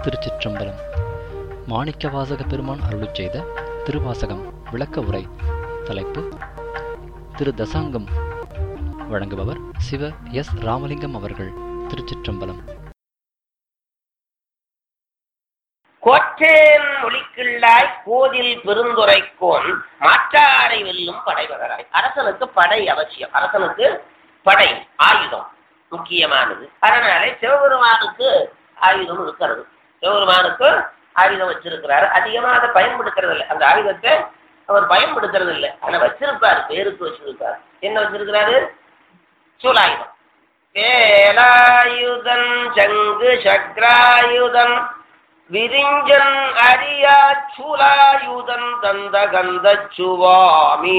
திருச்சிற்றம்பலம் மாணிக்கவாசக பெருமான் அருளிச் செய்த திருவாசகம் விளக்க உரை தலைப்பு திரு தசாங்கம் வழங்குபவர் சிவ எஸ் ராமலிங்கம் அவர்கள் திருச்சிற்றம்பலம் கோற்றேன் மொழிக்கிள்ளாய் கோதில் பெருந்துரைக்கோன் மாற்றாரை வெல்லும் படைவகராய் அரசனுக்கு படை அவசியம் அரசனுக்கு படை ஆயுதம் முக்கியமானது அதனாலே சிவபெருமானுக்கு ஆயுதம் இருக்கிறது சிவபெருமானுக்கு ஆயுதம் வச்சிருக்கிறாரு அதிகமா அதை பயன்படுத்துறது இல்லை அந்த ஆயுதத்தை அவர் பயன்படுத்துறது இல்லை ஆனா வச்சிருப்பாரு பேருக்கு வச்சிருப்பாரு என்ன வச்சிருக்கிறாரு சூலாயுதம் வேலாயுதன் சங்கு சக்ராயுதன் விரிஞ்சன் அரியா சுலாயுதன் தந்த கந்த சுவாமி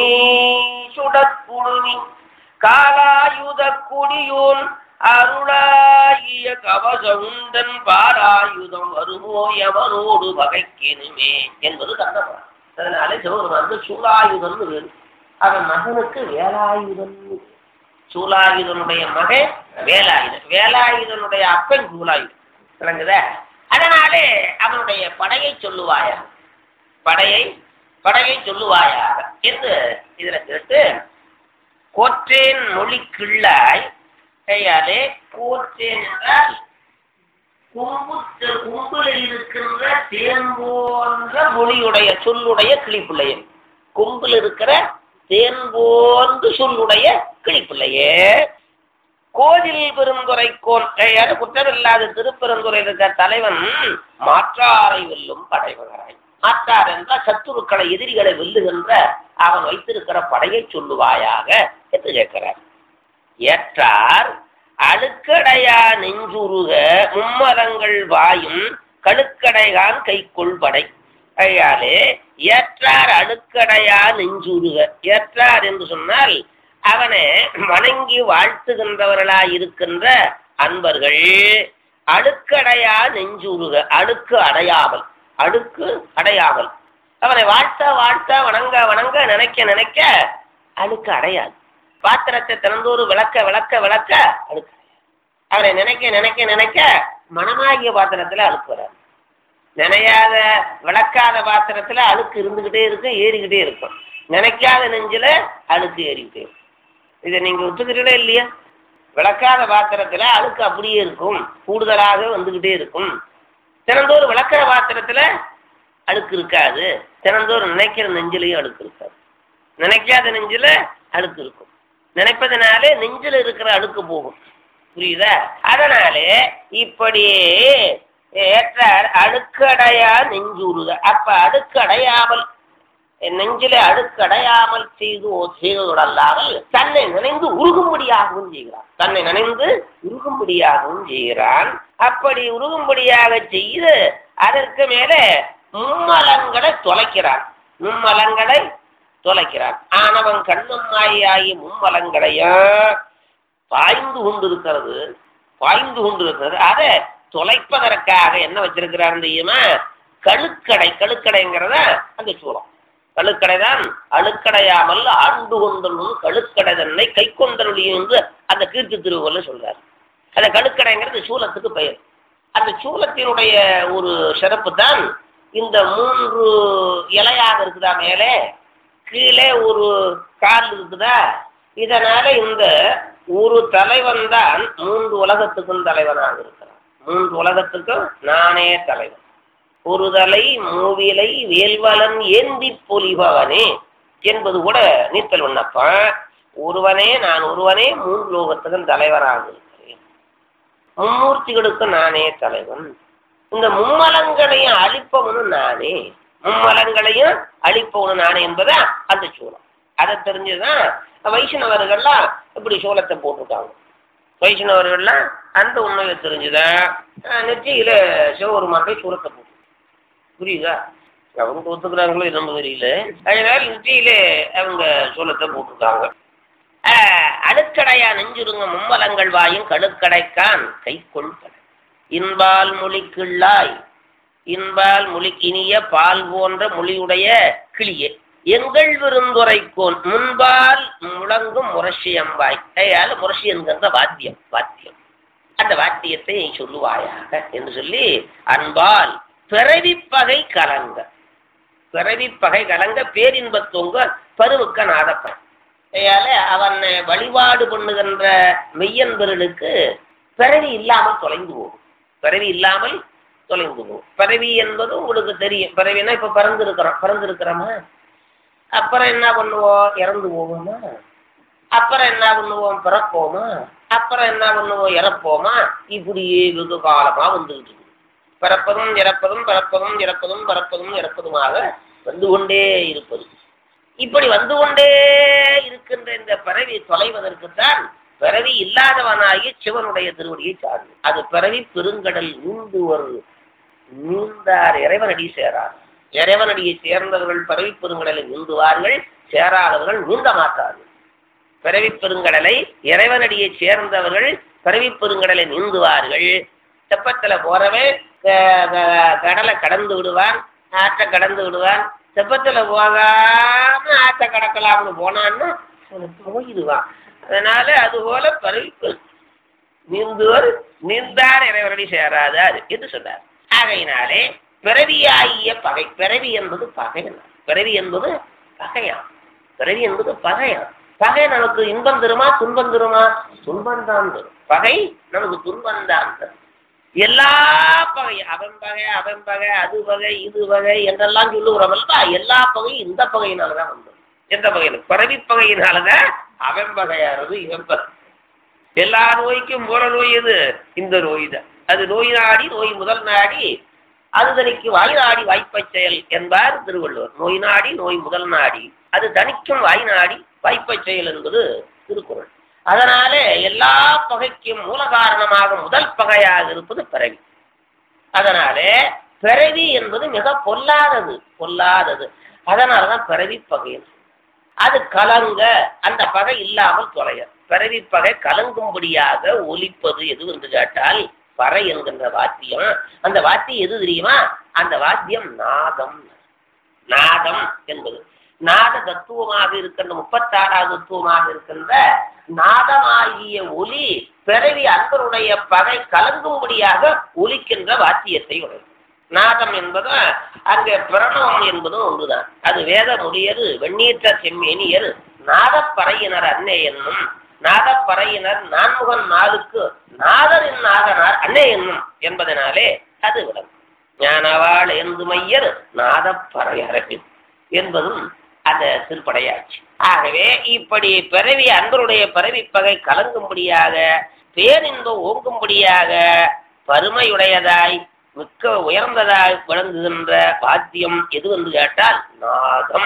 சுடற்குழுமி காலாயுத குடியோன் அருளாகிய கவசவுண்டன் பாராயுதம் வருமோயவனோடு வகைக்கினுமே என்பது கந்தபுரம் அதனால சிவபெருமானுக்கு சூலாயுதன் வேறு அவன் மகனுக்கு வேலாயுதன் சூலாயுதனுடைய மகன் வேலாயுதன் வேலாயுதனுடைய அப்பன் சூலாயுதன் விளங்குதா அதனாலே அவனுடைய படையை சொல்லுவாயா படையை படையை சொல்லுவாயாக என்று இதுல கேட்டு கோற்றேன் மொழி கிள்ளாய் கையாலே கோற்றேன் என்றால் கும்பு கும்பில் இருக்கின்ற தேன் போன்ற மொழியுடைய சொல்லுடைய கிளிப்பிள்ளையே கும்பில் இருக்கிற தேன் போன்று சொல்லுடைய கிளிப்பிள்ளையே கோதில் பெருந்துரைக்கோன் கையால குற்றமில்லாத திருப்பெருந்துறை இருக்க தலைவன் மாற்றாரை வெல்லும் படைவகராய் மாற்றார் என்றால் சத்துருக்களை எதிரிகளை வெல்லுகின்ற அவன் வைத்திருக்கிற படையை சொல்லுவாயாக என்று கேட்கிறார் ஏற்றார் அழுக்கடையா நெஞ்சுருக மும்மரங்கள் வாயும் கழுக்கடைகான் கைக்குள் படை கையாலே ஏற்றார் அழுக்கடையா நெஞ்சுருக ஏற்றார் என்று சொன்னால் அவனை வணங்கி வாழ்த்துகின்றவர்களாய் இருக்கின்ற அன்பர்கள் அழுக்கடையா நெஞ்சுருக அடுக்கு அடையாமல் அடுக்கு அடையாமல் அவனை வாழ்த்த வாழ்த்த வணங்க வணங்க நினைக்க நினைக்க அழுக்கு அடையாது பாத்திரத்தை திறந்தோறு விளக்க விளக்க விளக்க அழுக்கு அவனை நினைக்க நினைக்க நினைக்க மனமாகிய பாத்திரத்துல அழுக்கு வராது நினையாத விளக்காத பாத்திரத்துல அழுக்கு இருந்துகிட்டே இருக்கும் ஏறிக்கிட்டே இருக்கும் நினைக்காத நெஞ்சில அழுக்கு ஏறிக்கிட்டே இருக்கும் இதை நீங்க ஒத்துக்கிறீங்களா இல்லையா விளக்காத பாத்திரத்துல அழுக்கு அப்படியே இருக்கும் கூடுதலாக வந்துகிட்டே இருக்கும் தினந்தோறும் விளக்கிற பாத்திரத்துல அழுக்கு இருக்காது தினந்தோறும் நினைக்கிற நெஞ்சிலையும் அழுக்கு இருக்காது நினைக்காத நெஞ்சில அழுக்கு இருக்கும் நினைப்பதனாலே நெஞ்சில் இருக்கிற அழுக்கு போகும் புரியுதா அதனாலே இப்படி ஏற்றார் அழுக்கடையா நெஞ்சுருக அப்ப அடுக்கடையாமல் நெஞ்சிலே அடுக்கடையாமல் செய்து செய்வதோடல்லாமல் தன்னை நினைந்து உருகும்படியாகவும் செய்கிறான் தன்னை நினைந்து உருகும்படியாகவும் செய்கிறான் அப்படி உருகும்படியாக செய்து அதற்கு மேலே மும்மலங்களை தொலைக்கிறான் மும்மலங்களை தொலைக்கிறான் ஆனவன் கண்ணும் மாயாகி மும்மலங்களையும் பாய்ந்து கொண்டிருக்கிறது பாய்ந்து கொண்டிருக்கிறது அதை தொலைப்பதற்காக என்ன வச்சிருக்கிறார் தெரியுமா கழுக்கடை கழுக்கடைங்கிறத அந்த சூலம் கழுக்கடை தான் அழுக்கடையாமல் ஆண்டு கொண்டலும் கழுக்கடை தன்னை கை கொண்டருளியும் என்று அந்த கீர்த்தி திருவுல சொல்றார் அந்த கழுக்கடைங்கிறது சூலத்துக்கு பெயர் அந்த சூலத்தினுடைய ஒரு சிறப்பு தான் இந்த மூன்று இலையாக இருக்குதா மேலே கீழே ஒரு கால் இருக்குதா இதனால இந்த ஒரு தலைவன் தான் மூன்று உலகத்துக்கும் தலைவனாக இருக்கிறான் மூன்று உலகத்துக்கும் நானே தலைவன் ஒரு தலை மூவிலை வேல்வலன் ஏந்தி பொலிபவனே என்பது கூட நீத்தல் விண்ணப்பம் ஒருவனே நான் ஒருவனே மூன்று லோகத்துக்கும் தலைவராக இருக்கிறேன் மும்மூர்த்திகளுக்கு நானே தலைவன் இந்த மும்மலங்களையும் அழிப்பவனும் நானே மும்மலங்களையும் அழிப்பவனும் நானே என்பதா அந்த சூலம் அதை தெரிஞ்சுதான் வைஷ்ணவர்கள்லாம் இப்படி சூலத்தை போட்டுட்டாங்க வைஷ்ணவர்கள்லாம் அந்த உண்மையை தெரிஞ்சுதான் நெற்றியில சிவபெருமானுடைய சூலத்தை போட்டு புரியுதா அவங்க ஒத்துக்கிறாங்களோ நம்ம தெரியல அதனால நெற்றியிலே அவங்க சூலத்தை போட்டிருக்காங்க அடுக்கடையா நெஞ்சுருங்க மும்மலங்கள் வாயும் கடுக்கடைக்கான் கை கொள்கடை இன்பால் மொழிக்கிள்ளாய் இன்பால் மொழி இனிய பால் போன்ற மொழியுடைய கிளியே எங்கள் விருந்துரைக்கோன் முன்பால் முழங்கும் முரட்சி அம்பாய் கையால முரட்சி என்கின்ற வாத்தியம் வாத்தியம் அந்த வாத்தியத்தை நீ சொல்லுவாயாக என்று சொல்லி அன்பால் பிறவி பகை கலங்க பிறவி பகை கலங்க பேரின்பத்தோங்க பருவுக்க நாதப்பன் ஆகையால அவன் வழிபாடு பண்ணுகின்ற மெய்யன்பர்களுக்கு பிறவி இல்லாமல் தொலைந்து போகும் பிறவி இல்லாமல் தொலைந்து போகும் பிறவி என்பது உங்களுக்கு தெரியும் பிறவினா இப்ப பிறந்து இருக்கிறோம் பிறந்து இருக்கிறோமா அப்புறம் என்ன பண்ணுவோம் இறந்து போவோமா அப்புறம் என்ன பண்ணுவோம் பிறப்போமா அப்புறம் என்ன பண்ணுவோம் இறப்போமா இப்படியே வெகு காலமா வந்துகிட்டு இருக்கு பிறப்பதும் இறப்பதும் பிறப்பதும் இறப்பதும் பிறப்பதும் இறப்பதுமாக வந்து கொண்டே இருப்பது இப்படி வந்து கொண்டே இருக்கின்ற இந்த பிறவி தொலைவதற்குத்தான் பிறவி இல்லாதவனாகி சிவனுடைய திருவடியை சார்ந்து அது பிறவி பெருங்கடல் நீண்டு ஒரு நீந்தார் இறைவனடி சேரார் இறைவனடியை சேர்ந்தவர்கள் பிறவி பெருங்கடலை நீந்துவார்கள் சேராதவர்கள் நீந்த மாட்டார்கள் பிறவி பெருங்கடலை இறைவனடியை சேர்ந்தவர்கள் பிறவி பெருங்கடலை நீந்துவார்கள் தெப்பத்துல போறவே க- க- கடலை கடந்து விடுவான் ஆற்றை கடந்து விடுவான் தெப்பத்துல போகாம ஆற்றை கடக்கலாம்னு போனான்னு அவனுக்கு போயிடுவான் அதனால அது போல பிறவி பெரு- நீந்துவர் நீந்தார் இறைவனடி சேராதார் என்று சொன்னார் ஆகையினாலே பிறவியாகிய பகை பிறவி என்பது பகையன் பிறவி என்பது பகையான் பிறவி என்பது பகையான் பகை நமக்கு இன்பம் தருமா துன்பம் தருமா துன்பம் தான் தரும் பகை நமக்கு துன்பம் தான் தரும் எல்லா பகை அவன் பகை அவன் பகை அது வகை இது வகை என்றெல்லாம் சொல்லுகிறவல்ல எல்லா பகையும் இந்த பகையினாலதான் வந்தது எந்த பகையில பிறவி பகையினாலதான் அவன் பகையானது இவன் பகை எல்லா நோய்க்கும் போற நோய் எது இந்த நோய் தான் அது நோய் நாடி நோய் முதல் நாடி அது தனிக்கு வாய் நாடி வாய்ப்பச் செயல் என்பார் திருவள்ளுவர் நோய் நாடி நோய் முதல் நாடி அது தனிக்கும் வாய் நாடி வாய்ப்பச் செயல் என்பது திருக்குறள் அதனாலே எல்லா பகைக்கும் மூல காரணமாக முதல் பகையாக இருப்பது பிறவி அதனாலே பிறவி என்பது மிக பொல்லாதது பொல்லாதது அதனாலதான் பிறவி பகை அது கலங்க அந்த பகை இல்லாமல் தொலைய பிறவி பகை கலங்கும்படியாக ஒலிப்பது எது என்று கேட்டால் பறை என்கின்ற வாத்தியம் அந்த வாத்தியம் எது தெரியுமா அந்த வாத்தியம் நாதம் நாதம் என்பது நாத தத்துவமாக இருக்கின்ற முப்பத்தாறாவது தத்துவமாக இருக்கின்ற நாதமாகிய ஒலி பிறவி அன்பருடைய பகை கலங்கும்படியாக ஒலிக்கின்ற வாத்தியத்தை உடையது நாதம் என்பது அங்கே பிரணவம் என்பதும் ஒன்றுதான் அது வேத மொழியது வெண்ணீற்ற செம்மேனியர் நாதப்பறையினர் அன்னை என்னும் நாதப்பறையினர் நான்முகன் நாளுக்கு நாதரின் நாதனார் அன்னை என்னும் என்பதனாலே அது விளங்கும் ஞானவாள் என்று மையர் நாதப்பறையரகு என்பதும் அந்த திருப்படையாச்சு ஆகவே இப்படி பிறவி அன்பருடைய பிறவி பகை கலங்கும்படியாக பேரின்பம் ஓங்கும்படியாக பருமையுடையதாய் மிக்க உயர்ந்ததாய் விளங்குகின்ற வாத்தியம் எது என்று கேட்டால் நாதம்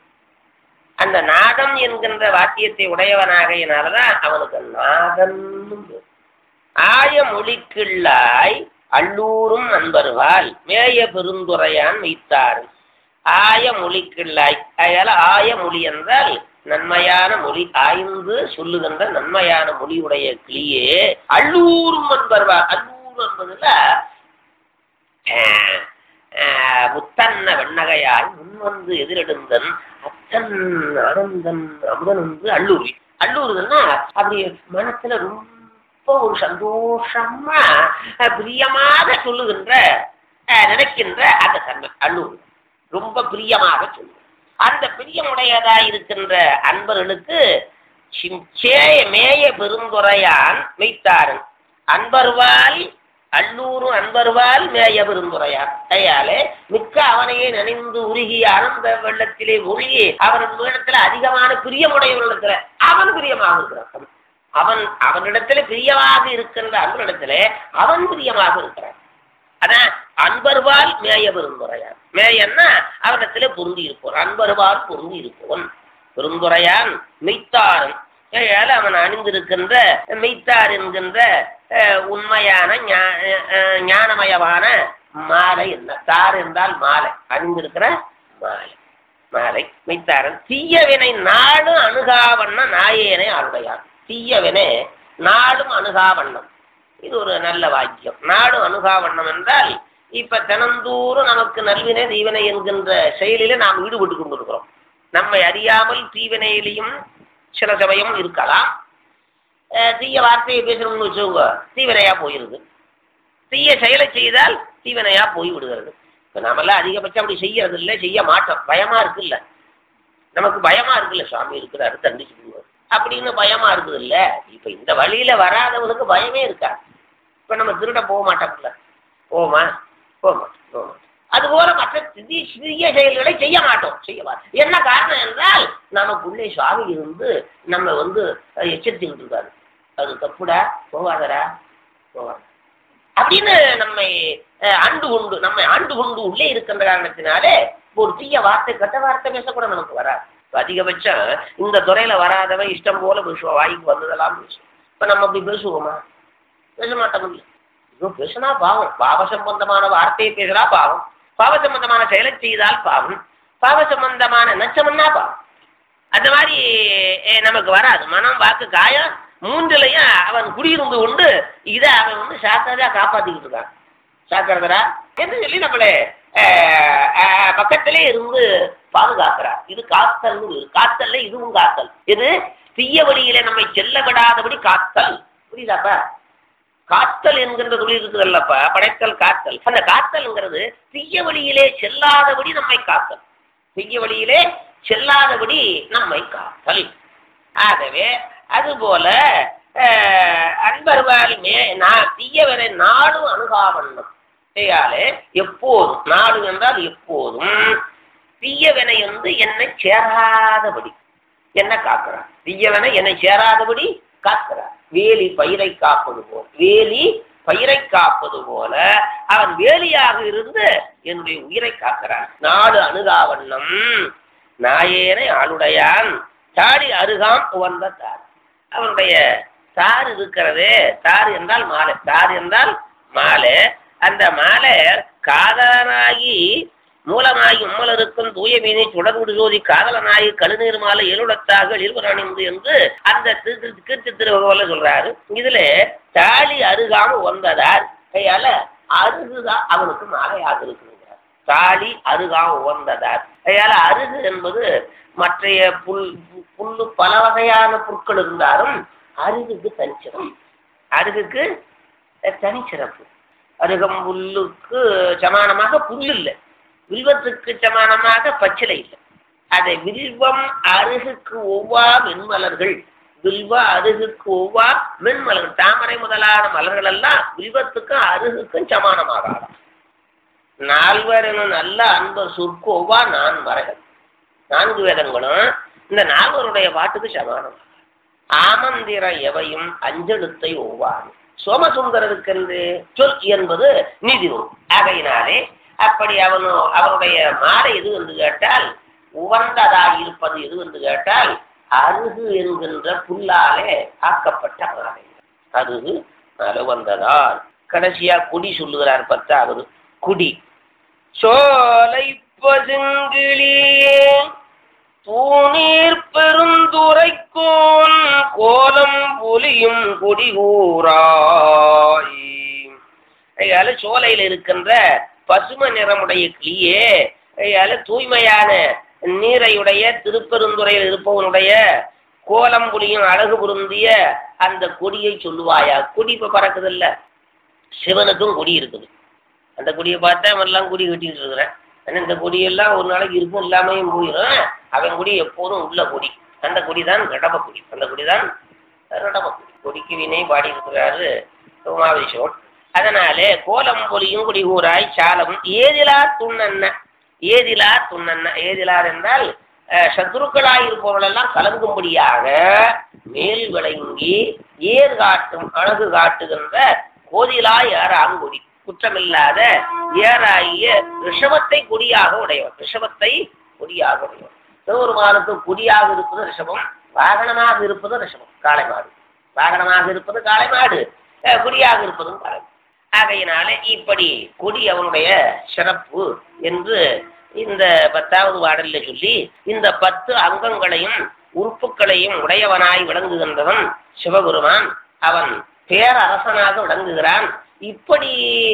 அந்த நாதம் என்கின்ற வாத்தியத்தை உடையவனாகையினாலதான் அவனுக்கு நாதன் ஆய மொழிக்குள்ளாய் அல்லூரும் நண்பர்வால் மேய பெருந்துரையான் வைத்தார் ஆய மொழிக்குள்ளாய் அதால ஆய மொழி என்றால் நன்மையான மொழி ஆய்ந்து சொல்லுகின்ற நன்மையான மொழியுடைய கிளியே அல்லூரும் நண்பர்வால் அல்லூர் என்பதுல ஆஹ், ஆஹ், முத்தன்ன வெண்ணகையாய் முன்வந்து எதிரெடுந்தன் அத்தன் ஆனந்தன் அமுதன் வந்து அல்லூரி அல்லூருன்னா அப்படி மனசுல ரொம்ப ஒரு சந்தோஷமா அஹ், பிரியமாக சொல்லுகின்ற அஹ், நினைக்கின்ற அந்த தன்மை அல்லூர் ரொம்ப பிரியமாக சொல்லு அந்த பிரியமுடையதா இருக்கின்ற அன்பர்களுக்கு சிம்- சேய மேய பெருந்துரையான் மெய்த்தாரன் அன்பர்வால் அல்லூரும் அன்பர்வால் மேய பெருந்துரையான் கையாலே மிக்க அவனையே நினைந்து உருகி ஆனந்த வெள்ளத்திலே ஒழுகி அவன் இடத்துல அதிகமான பிரியமுடையவர்களிடத்துல அவன் பிரியமாக இருக்கிறான் அவன் அவனிடத்துல பிரியமாக இருக்கின்ற அன்பனிடத்துல அவன் பிரியமாக இருக்கிறான் அதான் அன்பர்வால் மேய பெருந்துரையான் மேயன்னா அவனிடத்துல பொருந்தி இருப்போன் அன்பர்வால் பொருந்தி இருப்பவன் பெருந்துரையான் மெய்த்தாரன் ஏழால் அவன் அணிந்திருக்கின்ற மெய்த்தார் என்கின்ற அஹ், உண்மையான ஞா- அஹ், ஞானமயமான மாலை என்ன தார் என்றால் மாலை அணிந்திருக்கிற மாலை மாலை மெய்த்தாரன் தீயவினை நாடும் அணுகாவண்ண நாயேனை அருடையான் தீயவினை நாடும் அணுகாவண்ணம் இது ஒரு நல்ல வாக்கியம் நாடும் அணுகாவண்ணம் என்றால் இப்ப தினந்தோறும் நமக்கு நல்வினை தீவினை என்கின்ற செயலிலே நாம் ஈடுபட்டு கொண்டிருக்கிறோம் நம்மை அறியாமல் தீவினையிலையும் சில சமயம் இருக்கலாம் அஹ், தீய வார்த்தையை பேசுறோம்னு வச்சுக்கோங்க தீவினையா போயிருது தீய செயலை செய்தால் தீவினையா போய் விடுகிறது இப்ப நாமெல்லாம் அதிகபட்சம் அப்படி செய்யறது இல்லை செய்ய மாட்டோம் பயமா இருக்குல்ல நமக்கு பயமா இருக்குல்ல சுவாமி இருக்கிறாரு தண்டிச்சு விடுவார் அப்படின்னு பயமா இருக்குது இல்ல இப்ப இந்த வழியில வராதவனுக்கு பயமே இருக்கா இப்ப நம்ம திருட போக மாட்டோம்ல போமா போக மாட்டோம் போக மாட்டோம் அதுபோல மற்ற சிறிய சிறிய செயல்களை செய்ய மாட்டோம் செய்ய மாட்டோம் என்ன காரணம் என்றால் நமக்குள்ளே சுவாமி இருந்து நம்ம வந்து அஹ், எச்சரித்துக்கிட்டு இருக்காரு அது தப்புடா போகாதடா போகாத அப்படின்னு நம்மை அஹ், ஆண்டு கொண்டு நம்மை ஆண்டு கொண்டு உள்ளே இருக்கின்ற காரணத்தினாலே ஒரு தீய வார்த்தை கெட்ட வார்த்தை பேசக்கூட நமக்கு வராது இப்ப அதிகபட்சம் இந்த துறையில வராதவன் இஷ்டம் போல பேசுவான் வாய்க்கு வந்ததெல்லாம் பேசுவோம் இப்ப நம்ம அப்படி பேசுவோமா பேச மாட்டோம் ஐயோ பேசினா பாவம் பாவ சம்பந்தமான வார்த்தையை பேசுறா பாவம் பாவ சம்பந்தமான செயலை செய்தால் பாவம் பாவ சம்பந்தமான நச்சம்னா பாவம் அந்த மாதிரி அஹ், நமக்கு வராது மனம் வாக்கு காயம் மூன்றுலையும் அவன் குடியிருந்து கொண்டு இதை அவன் வந்து சாஸ்திரதா காப்பாத்திக்கிட்டு இருக்கான் சாக்கிறதரா என்று சொல்லி நம்மளே அஹ், அஹ், பக்கத்திலே இருந்து பாதுகாக்கிறார் இது காத்தல் காத்தல்ல இதுவும் காத்தல் இது தீய வழியில நம்மை செல்ல விடாதபடி காத்தல் புரியுதாப்பா காத்தல் என்கின்ற தொழில் இருக்குதுல்லப்பா படைத்தல் காத்தல் அந்த காத்தல்ங்கிறது தீய வழியிலே செல்லாதபடி நம்மை காத்தல் தீய வழியிலே செல்லாதபடி நம்மை காத்தல் ஆகவே அதுபோல அஹ், அன்பர்வால் மே நான் தீயவரை நாடும் அணுகாவண்ணம் செய்யாலே எப்போதும் நாடு என்றால் எப்போதும் தீயவனை வந்து என்னை சேராதபடி என்ன காக்கிறான் தீயவனை என்னை சேராதபடி காக்கிறான் வேலி பயிரை காப்பது போல வேலி பயிரை காப்பது போல அவன் வேலியாக இருந்து என்னுடைய உயிரை காக்கிறான் நாடு அணுகாவண்ணம் நாயேனை ஆளுடையான் தாடி அருகாம் உவந்த தார் அவனுடைய தார் இருக்கிறதே தார் என்றால் மாலை தார் என்றால் மாலை அந்த மாலை காதலனாகி மூலமாகி உம்மலருக்கும் தூய மீனை சுடர்விடு ஜோதி காதலனாகி கழுநீர் மாலை எழுடத்தாக எழுபராணிந்து என்று அந்த திரு கீர்த்தி திருவகோல சொல்றாரு இதுல தாலி அருகாம வந்ததால் கையால அருகுதான் அவனுக்கு மாலையாக இருக்குங்கிறார் தாலி அருகாம உவந்ததால் கையால அருகு என்பது மற்றைய புல் புல்லு பல வகையான புற்கள் இருந்தாலும் அருகுக்கு தனிச்சிறப்பு அருகுக்கு தனிச்சிறப்பு அருகம்புல்லுக்கு சமானமாக புல் இல்லை வில்வத்துக்கு சமானமாக பச்சிலை இல்லை அதை வில்வம் அருகுக்கு ஒவ்வா வெண்மலர்கள் வில்வ அருகுக்கு ஒவ்வா வெண்மலர்கள் தாமரை முதலான மலர்கள் எல்லாம் வில்வத்துக்கும் அருகுக்கும் சமானமாக ஆடும் நால்வர் எனும் நல்ல அன்பர் சொற்கு ஒவ்வா நான் வரகள் நான்கு வேதங்களும் இந்த நால்வருடைய பாட்டுக்கு சமானம் ஆமந்திர எவையும் அஞ்செழுத்தை ஒவ்வாது சோமசுந்தரருக்கென்று சொல் என்பது நீதி நூல் ஆகையினாலே அப்படி அவனு அவனுடைய மாலை எது என்று கேட்டால் உவந்ததாய் இருப்பது எது என்று கேட்டால் அருகு என்கின்ற புல்லாலே ஆக்கப்பட்ட மாலை அருகு அலுவந்ததால் கடைசியா குடி சொல்லுகிறார் பத்தாவது குடி சோலை பசுங்கிளியே தூணீர் பெருந்துரைக்கோன் கோலம் புலியும் குடிகூராய் ஐயால சோலையில் இருக்கின்ற பசும நிறமுடைய கிளியே ஐயால தூய்மையான நீரையுடைய திருப்பெருந்துறையில் இருப்பவனுடைய கோலம் புலியும் அழகு பொருந்திய அந்த கொடியை சொல்லுவாயா கொடி இப்ப பறக்குது சிவனுக்கும் கொடி இருக்குது அந்த கொடியை பார்த்தா எல்லாம் கொடி கட்டிட்டு இருக்கிறேன் ஆனா இந்த கொடியெல்லாம் ஒரு நாளைக்கு இருக்கும் இல்லாமையும் போயிடும் அவன் கொடி எப்போதும் உள்ள கொடி அந்த கொடி தான் கடப கொடி அந்த கொடி தான் கடப கொடி கொடிக்கு வினை பாடி இருக்கிறாரு உமாவிஷோன் அதனாலே கோலம் பொலியும் குடி ஊராய் சாலம் ஏதிலா துண்ணன்ன ஏதிலா துண்ணன்ன ஏதிலார் என்றால் அஹ், சத்துருக்களாய் இருப்பவர்களெல்லாம் கலங்கும்படியாக மேல் விளங்கி ஏர் காட்டும் அழகு காட்டுகின்ற கோதிலாய் ஆறாங்குடி குற்றமில்லாத ஏறாகிய ரிஷபத்தை கொடியாக உடையவன் ரிஷபத்தை கொடியாக உடையவன் சிவபெருமானுக்கு கொடியாக இருப்பது ரிஷபம் வாகனமாக இருப்பது ரிஷபம் காளை மாடு வாகனமாக இருப்பது காளை மாடு அஹ், கொடியாக இருப்பதும் காளை ஆகையினாலே இப்படி கொடி அவனுடைய சிறப்பு என்று இந்த பத்தாவது பாடல்ல சொல்லி இந்த பத்து அங்கங்களையும் உறுப்புகளையும் உடையவனாய் விளங்குகின்றவன் சிவபெருமான் அவன் பேரரசனாக விளங்குகிறான் இப்படி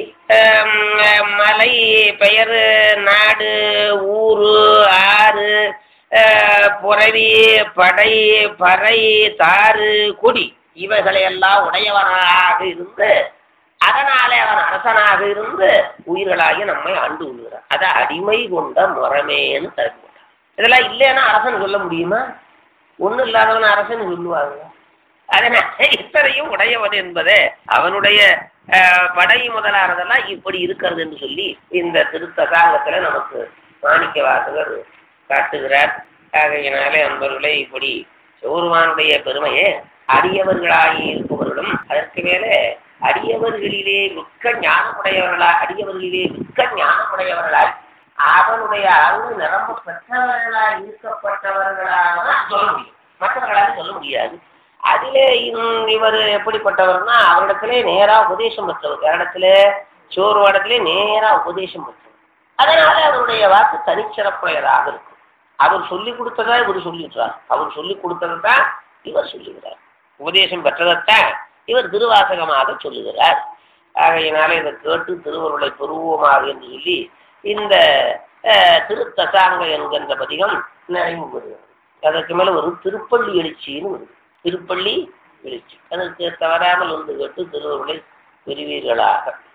ஆம், மலை பெயர் நாடு ஊரு ஆறு ஆஹ், புறவி படை பறை தாறு கொடி இவைகளையெல்லாம் உடையவனாக இருந்து அதனாலே அவன் அரசனாக இருந்து உயிர்களாகி நம்மை ஆண்டு கொள்கிறான் அதை அடிமை கொண்ட முறமேன்னு தரப்பட்டான் இதெல்லாம் இல்லைன்னா அரசன் சொல்ல முடியுமா ஒண்ணும் இல்லாதவன் அரசன் சொல்லுவாங்க அதனால இத்தனையும் உடையவன் என்பதே அவனுடைய அஹ், படை முதலானதெல்லாம் இப்படி இருக்கிறது என்று சொல்லி இந்த திருத்தகாங்கத்துல நமக்கு மாணிக்க வாசகர் காட்டுகிறார் ஆகையினாலே அன்பர்களே இப்படி சிவருமானுடைய பெருமையே அடியவர்களாகி இருப்பவர்களும் அதற்கு மேலே அடியவர்களிலே மிக்க ஞானமுடையவர்களா அடியவர்களிலே மிக்க ஞானமுடையவர்களாய் அவனுடைய அருள் நிரம்ப பெற்றவர்களாய் இருக்கப்பட்டவர்களாக சொல்ல முடியும் மற்றவர்களால சொல்ல முடியாது அதிலே இவ்- இவர் எப்படிப்பட்டவர்னா அவரிடத்திலே நேரா உபதேசம் பெற்றவர் யாரிடத்துல சோறு இடத்திலே நேரா உபதேசம் பெற்றவர் அதனால அவருடைய வாக்கு தனிச்சிறப்புடையதாக இருக்கும் அவர் சொல்லி கொடுத்ததா இவர் சொல்லிடுறார் அவர் சொல்லி கொடுத்ததைத்தான் இவர் சொல்லுகிறார் உபதேசம் பெற்றதைத்தான் இவர் திருவாசகமாக சொல்லுகிறார் ஆகையினால இதை கேட்டு திருவருளை பெறுவோமாக என்று சொல்லி இந்த அஹ், திருத்தசாங்க என்கின்ற பதிகம் நிறைவு பெறுகிறது அதற்கு மேல ஒரு திருப்பள்ளி எழுச்சின்னு வருது திருப்பள்ளி எழுச்சி அதற்கு தவறாமல் வந்து கேட்டு திருவருளை பெறுவீர்களாக